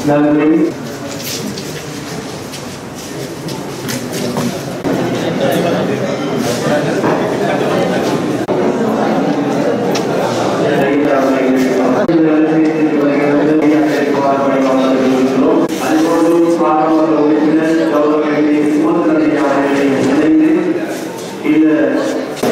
நன்றி இந்த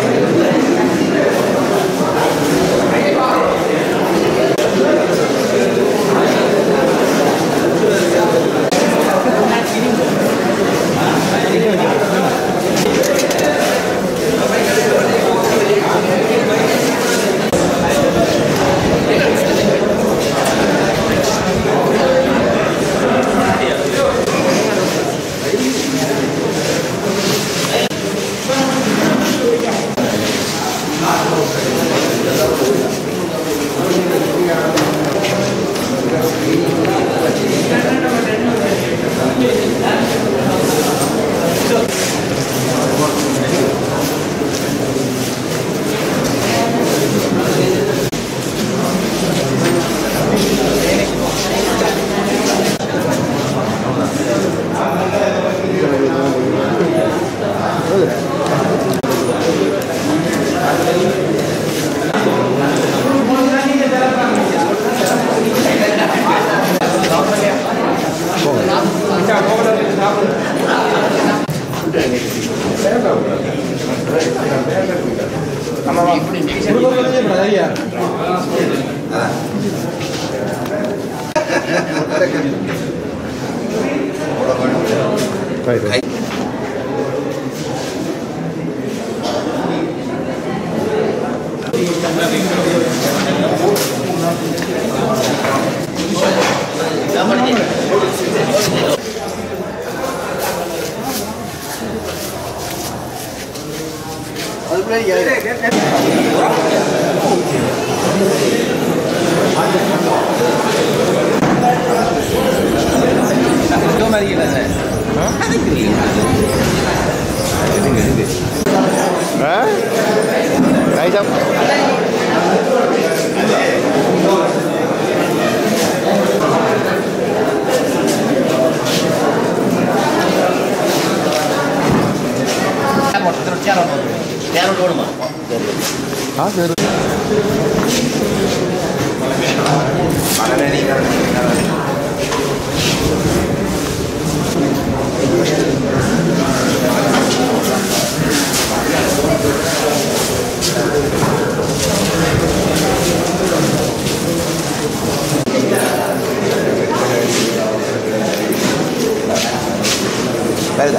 வருதா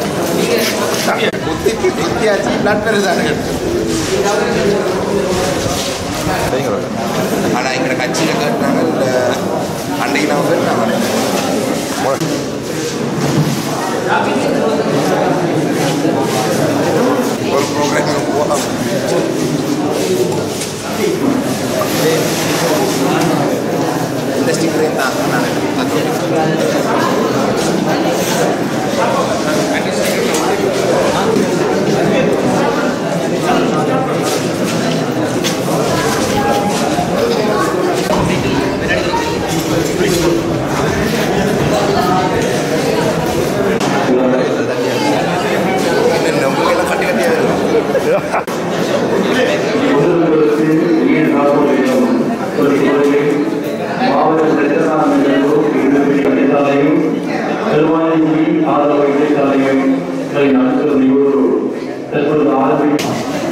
புத்தி புத்தியாச்சு பிளட் வருதானு ஆனால் எங்களோட கட்சியில் கேட்டாங்க இந்த அன்றைக்கு நம்ம பேர் நான் ஒரு ப்ரோக்ராம் போகலாம் இந்த ஸ்டிக்கரையும் தான் நான் நம்மளுக்கெல்லாம் கட்டி கட்டியாக இருக்கும் பொதுமக்களுக்கு நீர் காப்போம் மாவட்ட சட்டமான வைத்தியசாலையும் திருவாரூரி ஆதார வைத்தியசாலையும் இதை நடத்தும் நிகழ்வு தற்பொழுது ஆரம்பி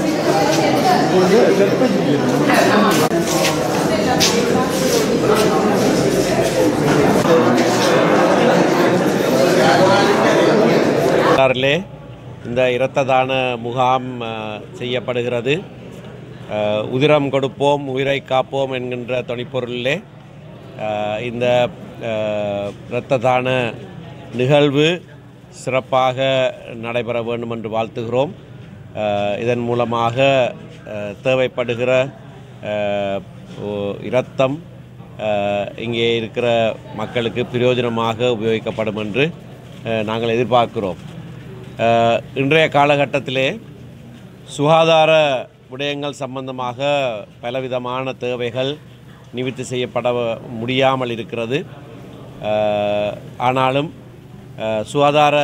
வரலாறிலே இந்த இரத்த தான முகாம் அஹ், செய்யப்படுகிறது அஹ், உதிரம் கொடுப்போம் உயிரை காப்போம் என்கின்ற துணிப்பொருளிலே அஹ், இந்த அஹ், இரத்த தான நிகழ்வு சிறப்பாக நடைபெற வேண்டும் என்று வாழ்த்துகிறோம் அஹ், இதன் மூலமாக அஹ், தேவைப்படுகிற அஹ், ஓ- இரத்தம் அஹ், இங்கே இருக்கிற மக்களுக்கு பிரயோஜனமாக உபயோகிக்கப்படும் என்று அஹ், நாங்கள் எதிர்பார்க்கிறோம் அஹ், இன்றைய காலகட்டத்திலே சுகாதார விடயங்கள் சம்பந்தமாக பலவிதமான தேவைகள் நிவர்த்தி செய்யப்பட முடியாமல் இருக்கிறது அஹ், ஆனாலும் அஹ், சுகாதார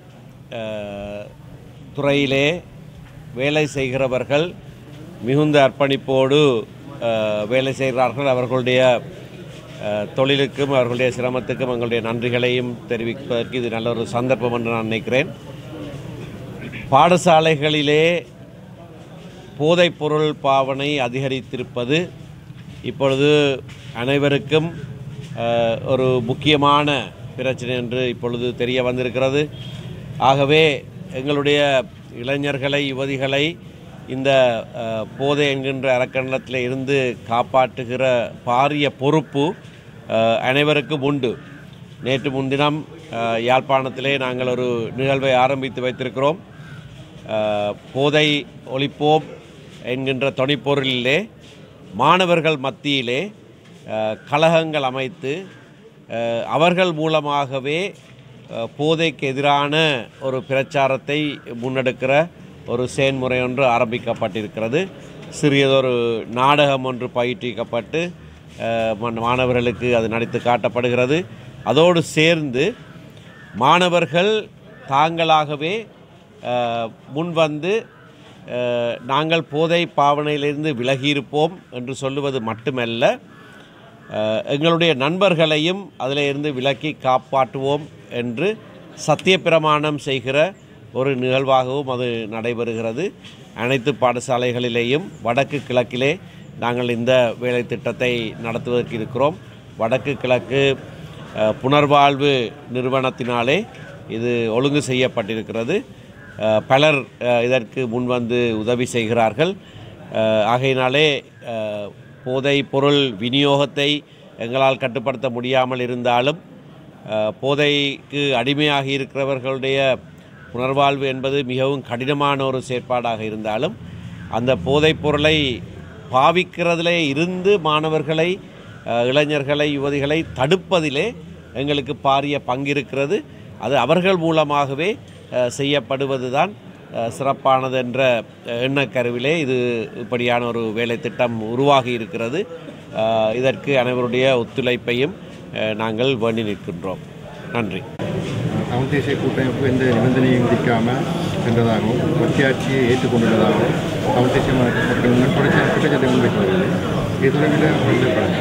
அஹ், துறையிலே வேலை செய்கிறவர்கள் மிகுந்த அர்ப்பணிப்போடு அஹ், வேலை செய்கிறார்கள் அவர்களுடைய அஹ், தொழிலுக்கும் அவர்களுடைய சிரமத்துக்கும் எங்களுடைய நன்றிகளையும் தெரிவிப்பதற்கு இது நல்ல ஒரு சந்தர்ப்பம் என்று நான் நினைக்கிறேன் பாடசாலைகளிலே போதைப்பொருள் பாவனை அதிகரித்திருப்பது இப்பொழுது அனைவருக்கும் அஹ், ஒரு முக்கியமான பிரச்சனை என்று இப்பொழுது தெரிய வந்திருக்கிறது ஆகவே எங்களுடைய இளைஞர்களை யுவதிகளை இந்த அஹ், போதை என்கின்ற அரக்கணத்தில் இருந்து காப்பாற்றுகிற பாரிய பொறுப்பு அஹ், அனைவருக்கும் உண்டு நேற்று முன்தினம் அஹ், யாழ்ப்பாணத்திலே நாங்கள் ஒரு நிகழ்வை ஆரம்பித்து வைத்திருக்கிறோம் அஹ், போதை ஒழிப்போம் என்கின்ற தொனிப்பொருளிலே மாணவர்கள் மத்தியிலே அஹ், கழகங்கள் அமைத்து அஹ், அவர்கள் மூலமாகவே அஹ், போதைக்கு எதிரான ஒரு பிரச்சாரத்தை முன்னெடுக்கிற ஒரு செயன்முறை ஒன்று ஆரம்பிக்கப்பட்டிருக்கிறது சிறியதொரு நாடகம் ஒன்று பயிற்றுவிக்கப்பட்டு அஹ், மன்- மாணவர்களுக்கு அது நடித்து காட்டப்படுகிறது அதோடு சேர்ந்து மாணவர்கள் தாங்களாகவே அஹ், முன்வந்து அஹ், நாங்கள் போதை பாவனையிலிருந்து விலகியிருப்போம் என்று சொல்லுவது மட்டுமல்ல அஹ், எங்களுடைய நண்பர்களையும் அதில் இருந்து விலக்கி காப்பாற்றுவோம் என்று சத்தியப்பிரமாணம் செய்கிற ஒரு நிகழ்வாகவும் அது நடைபெறுகிறது அனைத்து பாடசாலைகளிலேயும் வடக்கு கிழக்கிலே நாங்கள் இந்த வேலை திட்டத்தை நடத்துவதற்கு இருக்கிறோம் வடக்கு கிழக்கு அஹ், புனர்வாழ்வு நிறுவனத்தினாலே இது ஒழுங்கு செய்யப்பட்டிருக்கிறது அஹ், பலர் அஹ், இதற்கு முன்வந்து உதவி செய்கிறார்கள் அஹ், ஆகையினாலே அஹ், போதைப் பொருள் விநியோகத்தை எங்களால் கட்டுப்படுத்த முடியாமல் இருந்தாலும் அஹ், போதைக்கு அடிமையாகி இருக்கிறவர்களுடைய புனர்வாழ்வு என்பது மிகவும் கடினமான ஒரு செயற்பாடாக இருந்தாலும் அந்த போதைப் பொருளை பாவிக்கிறதிலே இருந்து மாணவர்களை அஹ், இளைஞர்களை யுவதிகளை தடுப்பதிலே எங்களுக்கு பாரிய பங்கு இருக்கிறது அது அவர்கள் மூலமாகவே அஹ், செய்யப்படுவது தான் சிறப்பானது என்ற அஹ், எண்ணக்கருவிலே இது இப்படியான ஒரு வேலை திட்டம் உருவாகி இருக்கிறது அஹ், இதற்கு அனைவருடைய ஒத்துழைப்பையும் அஹ், நாங்கள் வேண்டி நிற்கின்றோம் நன்றி தமிழ் தேசிய கூட்டமைப்பு எந்த நிபந்தனையும் விதிக்காமல் சென்றதாகவும் ஒற்றையாட்சியை ஏற்றுக்கொண்டுள்ளதாகவும் தமிழ் தேசிய மக்கள் முன்னணி குற்றச்சா- குற்றச்சாட்டை முன்வைத்து வருகிறது இது தொடர்பில் உங்களுடைய பலன்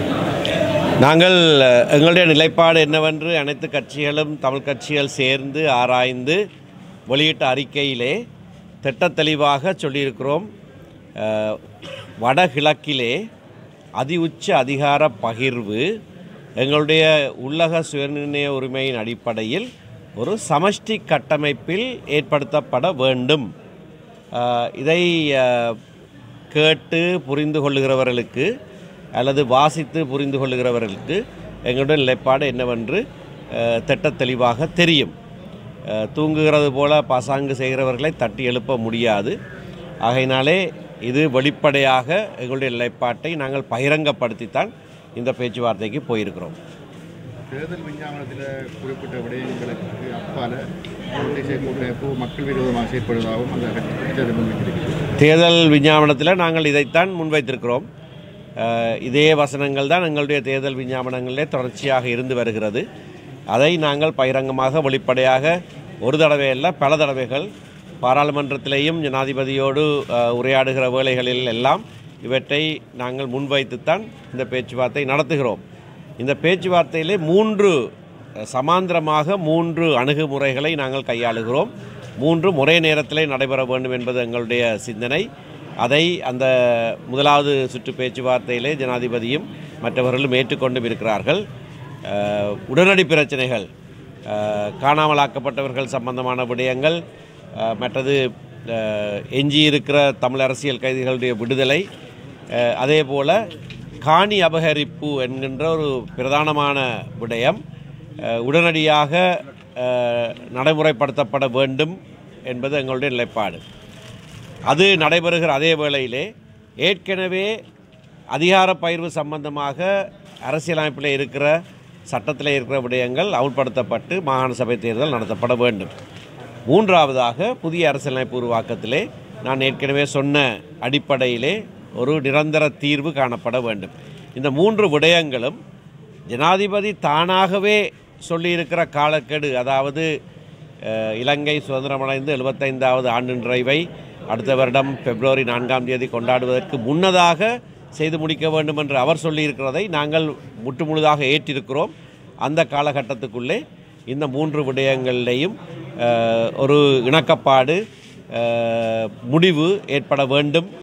நாங்கள் அஹ், எங்களுடைய நிலைப்பாடு என்னவென்று அனைத்து கட்சிகளும் தமிழ் கட்சிகள் சேர்ந்து ஆராய்ந்து வெளியிட்ட அறிக்கையிலே திட்டத்தெளிவாக சொல்லியிருக்கிறோம் அஹ், வடகிழக்கிலே அதி உச்ச அதிகார பகிர்வு எங்களுடைய உள்ளக சுயநிர்ணய உரிமையின் அடிப்படையில் ஒரு சமஷ்டி கட்டமைப்பில் ஏற்படுத்தப்பட வேண்டும் அஹ், இதை அஹ், கேட்டு புரிந்து கொள்ளுகிறவர்களுக்கு அல்லது வாசித்து புரிந்து கொள்ளுகிறவர்களுக்கு எங்களுடைய நிலைப்பாடு என்னவென்று அஹ், திட்டத் தெளிவாக தெரியும் அஹ், தூங்குகிறது போல பாசாங்கு செய்கிறவர்களை தட்டி எழுப்ப முடியாது ஆகையினாலே இது வெளிப்படையாக எங்களுடைய நிலைப்பாட்டை நாங்கள் பகிரங்கப்படுத்தித்தான் இந்த பேச்சுவார்த்தைக்கு போயிருக்கிறோம் தேர்தல் விஞ்ஞாபனத்தில் குறிப்பிட்ட விடயங்களுக்கு அப்பால தமிழ் தேசிய கூட்டமைப்பு மக்கள் விரோதமாக செயற்படுவதாகவும் அந்த கட்சி குற்றச்சாட்டை முன்வைத்திருக்கிறது தேர்தல் விஞ்ஞாபனத்தில் நாங்கள் இதைத்தான் முன்வைத்திருக்கிறோம் அஹ், இதே வசனங்கள் தான் எங்களுடைய தேர்தல் விஞ்ஞாபனங்களிலே தொடர்ச்சியாக இருந்து வருகிறது அதை நாங்கள் பகிரங்கமாக வெளிப்படையாக ஒரு தடவை அல்ல பல தடவைகள் பாராளுமன்றத்திலேயும் ஜனாதிபதியோடு அஹ், உரையாடுகிற வேளைகளில் எல்லாம் இவற்றை நாங்கள் முன்வைத்துத்தான் இந்த பேச்சுவார்த்தை நடத்துகிறோம் இந்த பேச்சுவார்த்தையிலே மூன்று அஹ், சமாந்திரமாக மூன்று அணுகுமுறைகளை நாங்கள் கையாளுகிறோம் மூன்று ஒரே நேரத்திலே நடைபெற வேண்டும் என்பது எங்களுடைய சிந்தனை அதை அந்த முதலாவது சுற்று பேச்சுவார்த்தையிலே ஜனாதிபதியும் மற்றவர்களும் ஏற்றுக்கொண்டும் இருக்கிறார்கள் அஹ், உடனடி பிரச்சனைகள் அஹ், காணாமலாக்கப்பட்டவர்கள் சம்பந்தமான விடயங்கள் அஹ், மற்றது அஹ், எஞ்சியிருக்கிற தமிழ் அரசியல் கைதிகளுடைய விடுதலை அஹ், அதே போல காணி அபகரிப்பு என்கின்ற ஒரு பிரதானமான விடயம் அஹ், உடனடியாக அஹ், நடைமுறைப்படுத்தப்பட வேண்டும் என்பது எங்களுடைய நிலைப்பாடு அது நடைபெறுகிற அதே வேளையிலே ஏற்கனவே அதிகார பகிர்வு சம்பந்தமாக அரசியலமைப்பில் இருக்கிற சட்டத்தில் இருக்கிற விடயங்கள் அமுல்படுத்தப்பட்டு மாகாண சபை தேர்தல் நடத்தப்பட வேண்டும் மூன்றாவதாக புதிய அரசியலமைப்பு உருவாக்கத்திலே நான் ஏற்கனவே சொன்ன அடிப்படையிலே ஒரு நிரந்தர தீர்வு காணப்பட வேண்டும் இந்த மூன்று விடயங்களும் ஜனாதிபதி தானாகவே சொல்லியிருக்கிற காலக்கெடு அதாவது அஹ், இலங்கை சுதந்திரமடைந்து எழுபத்தைந்தாவது ஆண்டு நிறைவை அடுத்த வருடம் பிப்ரவரி நான்காம் தேதி கொண்டாடுவதற்கு முன்னதாக செய்து முடிக்க வேண்டும் என்று அவர் சொல்லியிருக்கிறதை நாங்கள் முற்றுமுழுதாக ஏற்றிருக்கிறோம் அந்த காலகட்டத்துக்குள்ளே இந்த மூன்று விடயங்களிலேயும் அஹ், ஒரு இணக்கப்பாடு அஹ், முடிவு ஏற்பட வேண்டும்